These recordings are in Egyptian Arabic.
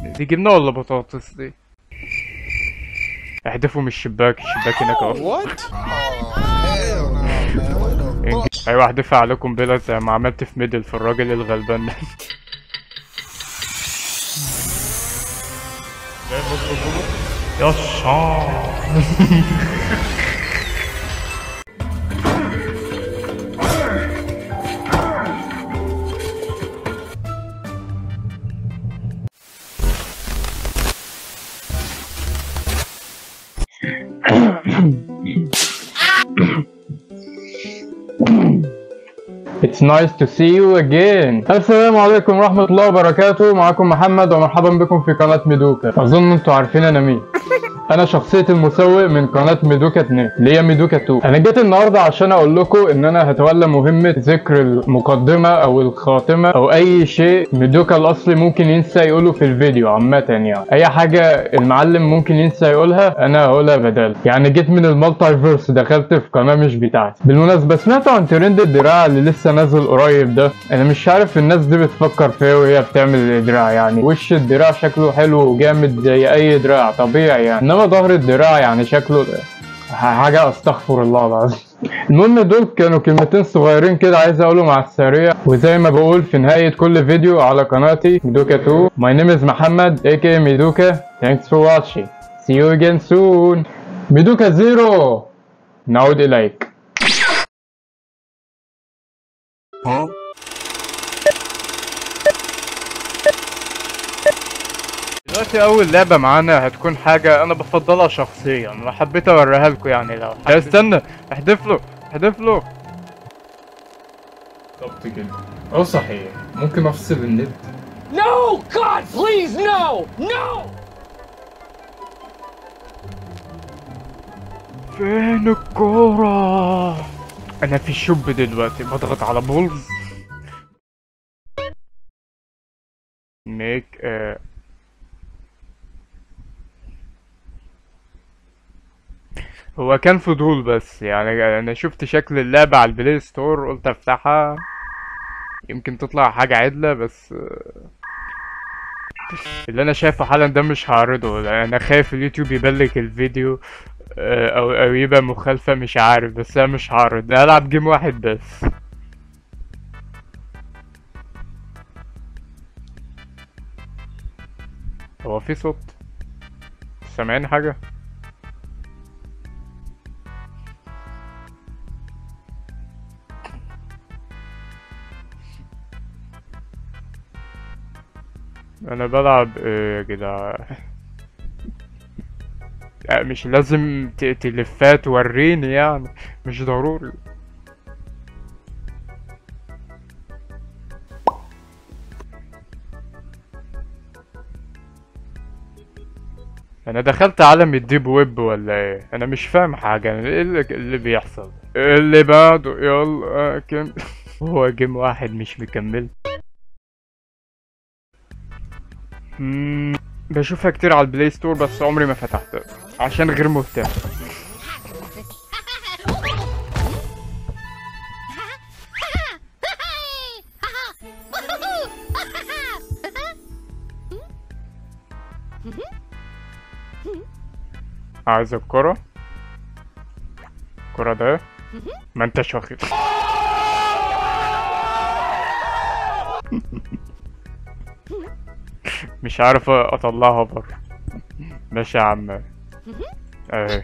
دي جبنة ولا بطاطس دي احدفوا من الشباك الشباك هناك اهو What? Oh, hell no, man. What the انجز. ايوه احدفها عليكم بلا زي ما عملت في ميدل في الراجل الغلبان ده يا الشام It's nice to see you again. السلام عليكم ورحمة الله وبركاته معكم محمد ومرحبا بكم في قناة ميدوكا أظن انتوا عارفين أنا مين أنا شخصية المسوق من قناة ميدوكا 2 اللي هي ميدوكا 2 أنا جيت النهاردة عشان أقول لكم إن أنا هتولى مهمة ذكر المقدمة أو الخاتمة أو أي شيء ميدوكا الأصلي ممكن ينسى يقوله في الفيديو عامة يعني أي حاجة المعلم ممكن ينسى يقولها أنا هقولها بدال يعني جيت من المالتي فيرس دخلت في قناة مش بتاعتي بالمناسبة سمعتوا عن ترند الدراع اللي لسه نازل قريب ده أنا مش عارف الناس دي بتفكر في إيه وهي بتعمل الدراع يعني وش الدراع شكله حلو وجامد زي أي دراع طبيعي يعني إنما ظهر الدراع يعني شكله حاجة استغفر الله العظيم المهم دول كانوا كلمتين صغيرين كده عايز اقولهم على السريع وزي ما بقول في نهاية كل فيديو على قناتي ميدوكا 2 My name is محمد aka ميدوكا Thanks for watching See you again soon ميدوكا زيرو نعود إليك Huh? دلوقتي أول لعبة معانا هتكون حاجة أنا بفضلها شخصيا وحبيت أوريها لكم يعني لو استنى احذف له احذف له بالظبط كده اه صحيح ممكن أفصل النت No! God, please, no! No! فين الكورة؟ أنا في الشوب دلوقتي بضغط على بولز ميك آه. هو كان فضول بس يعني أنا شفت شكل اللعبة على البلاي ستور قلت أفتحها يمكن تطلع حاجة عدلة بس آه، اللي أنا شايفه حالا ده مش هعرضه لأن أنا خايف اليوتيوب يبلك الفيديو آه، او او يبقى مخالفة مش عارف بس انا مش هعرض أنا هلعب جيم واحد بس هو في صوت سامعين حاجة انا بلعب ايه يا جدعان لا، مش لازم ت- تلفها توريني يعني مش ضروري انا دخلت عالم الديب ويب ولا ايه انا مش فاهم حاجه ايه اللي, اللي بيحصل اللي بعده يلا كم هو جيم واحد مش مكمل مم، بشوفها كتير على البلاي ستور بس عمري ما فتحتها عشان غير مهتم عايز الكرة الكرة ده ما انتش واخد مش عارف اطلعها بره ماشي يا عم ايه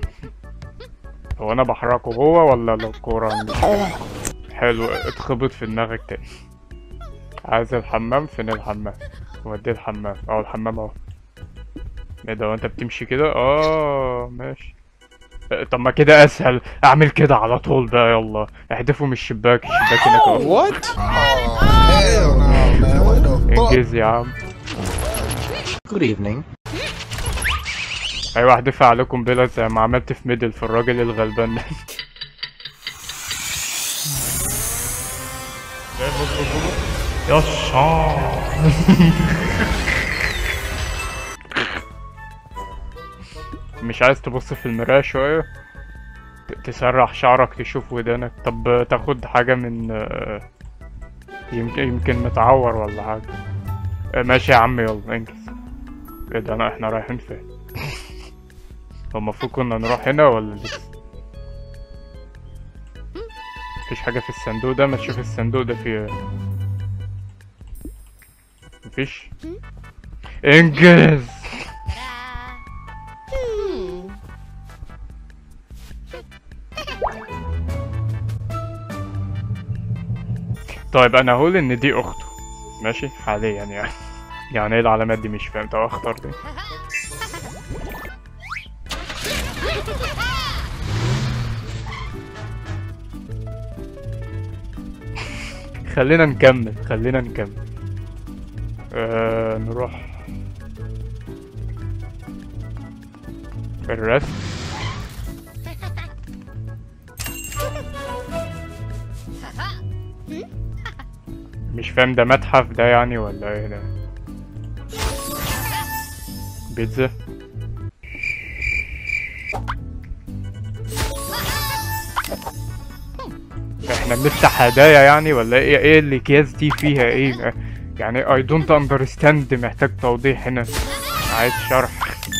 هو انا بحركه هو ولا الكورة حلو اتخبط في دماغك تاني عايز الحمام فين الحمام وديه الحمام اه الحمام اهو ايه ده وانت بتمشي كده اه ماشي اه، طب ما كده اسهل اعمل كده على طول بقى يلا احدفوا من الشباك الشباك هناك اهو What? Oh, hell no, man. What the fuck? انجز يا عم Good evening. ايوه احدفها عليكم بلا زي ما عملت في ميدل في الراجل الغلبان ده يا الشام مش عايز تبص في المراية شوية ت- تسرح شعرك تشوف ودانك طب تاخد حاجة من يمكن يمكن متعور ولا حاجة آه، ماشي يا عم يلا انجز ايه ده انا احنا رايحين فين هو المفروض كنا نروح هنا ولا لسه مفيش حاجة في الصندوق ده ما تشوف الصندوق ده فيه ايه مفيش انجز طيب انا هقول ان دي اخته ماشي حاليا يعني يعني ايه العلامات دي مش فاهم طب اختار دي خلينا نكمل خلينا نكمل آه نروح الرسم مش فاهم ده متحف ده يعني ولا ايه ده بيتزا احنا بنفتح هدايا يعني ولا ايه ايه الاكياس دي فيها ايه يعني I don't understand محتاج توضيح هنا عايز شرح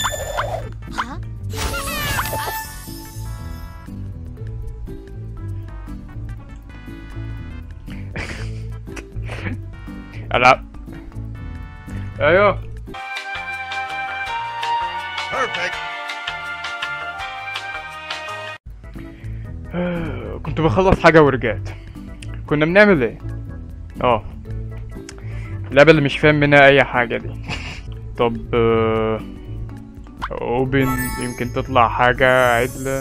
لا ايوه Perfect. كنت بخلص حاجة ورجعت كنا بنعمل ايه؟ اه اللعبة اللي مش فاهم منها أي حاجة دي طب اوبن يمكن تطلع حاجة عدلة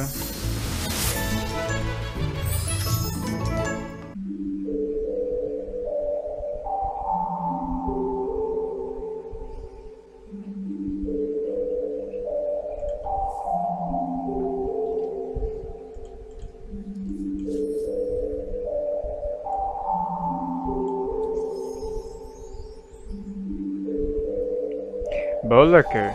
بقول لك ايه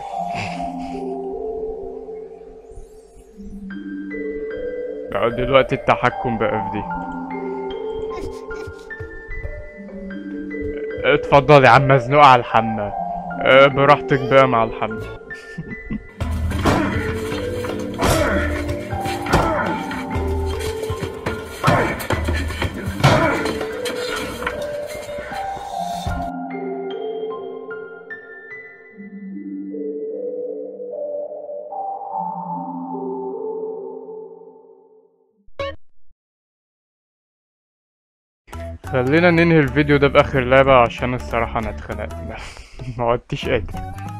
بقى دلوقتي التحكم بقى في دي اتفضل يا عم مزنوق على الحمام اه، براحتك بقى مع الحمام خلينا ننهي الفيديو ده باخر لعبة عشان الصراحة انا اتخنقت ما عدتش قادر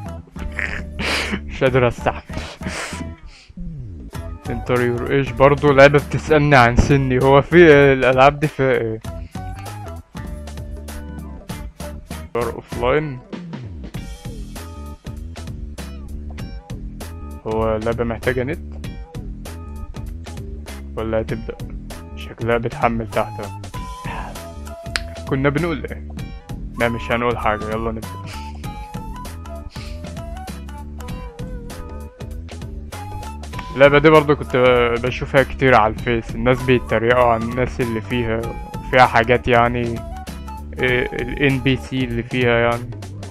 مش قادر استحمل انتريور ايش برضو لعبة بتسألني عن سني هو في إيه؟ الالعاب دي فيها ايه اوف لاين هو اللعبة محتاجة نت ولا هتبدأ شكلها بتحمل تحت أهو. كنا بنقول ايه لا مش هنقول حاجة يلا نبدأ اللعبة دي برضو كنت بشوفها كتير على الفيس الناس بيتريقوا على الناس اللي فيها فيها حاجات يعني ال NPC اللي فيها يعني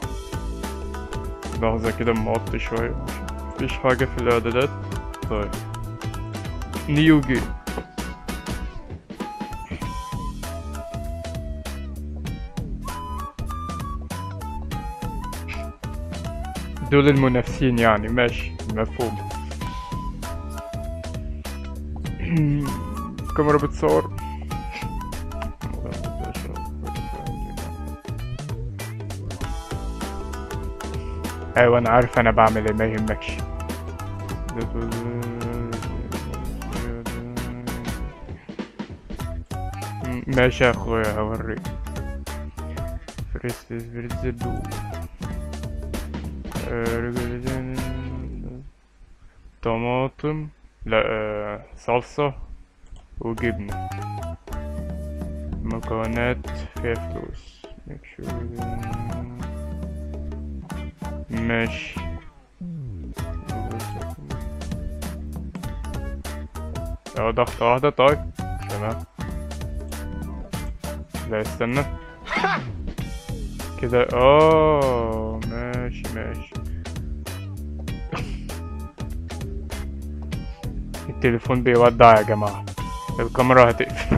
لحظة كده موطي شوية مفيش حاجة في الإعدادات طيب نيو جيم دول المنافسين يعني ماشي مفهوم الكاميرا بتصور ايوه انا عارف انا بعمل ايه ما يهمكش ماشي يا اخويا هوريك فريست فريست طماطم لا آه، صلصة وجبنة مكونات فيها فلوس Make sure- ماشي اه ضغطة واحدة طيب تمام لا استنى كده اه ماشي ماشي التليفون بيودع يا جماعة الكاميرا هتقفل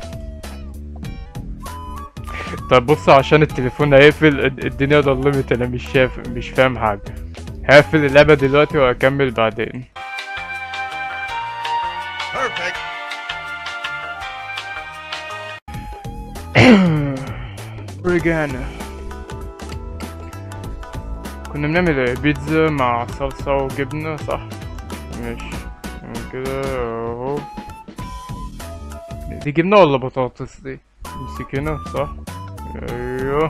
طب بص عشان التليفون هيقفل الد- الدنيا ضلمت انا مش شايف مش فاهم حاجة هقفل اللعبة دلوقتي وهكمل بعدين Perfect. رجعنا كنا بنعمل ايه بيتزا مع صلصة وجبنة صح ماشي كده اهو دي جبنة ولا بطاطس دي امسك هنا صح ايوه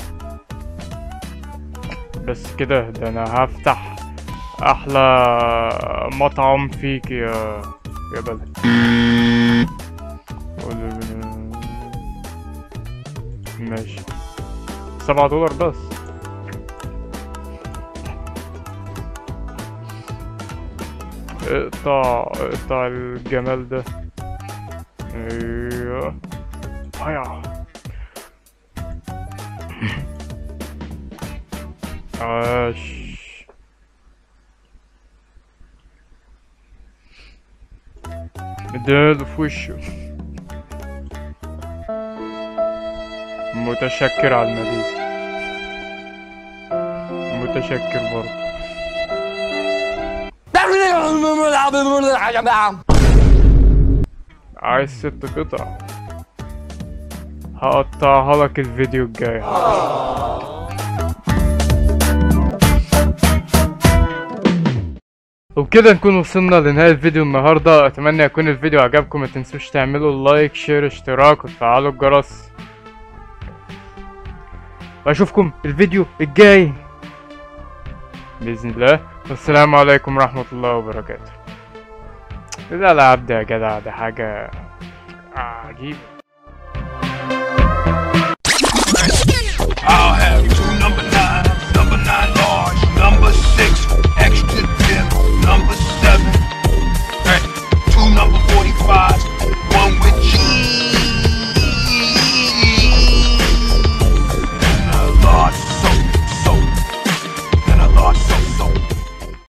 بس كده ده انا هفتح احلى مطعم فيك يا يا بلد ماشي سبعة دولار بس اقطع اقطع الجمال ده ايوه هيا عاش اديله في وشه متشكر على المدينة متشكر برضه عايز ست قطع هقطعها لك الفيديو الجاي وبكده نكون وصلنا لنهاية الفيديو النهاردة اتمنى يكون الفيديو عجبكم ما تنسوش تعملوا لايك شير اشتراك وتفعلوا الجرس واشوفكم الفيديو الجاي بإذن الله والسلام عليكم ورحمة الله وبركاته الألعاب ده يا جدع ده حاجة عجيبة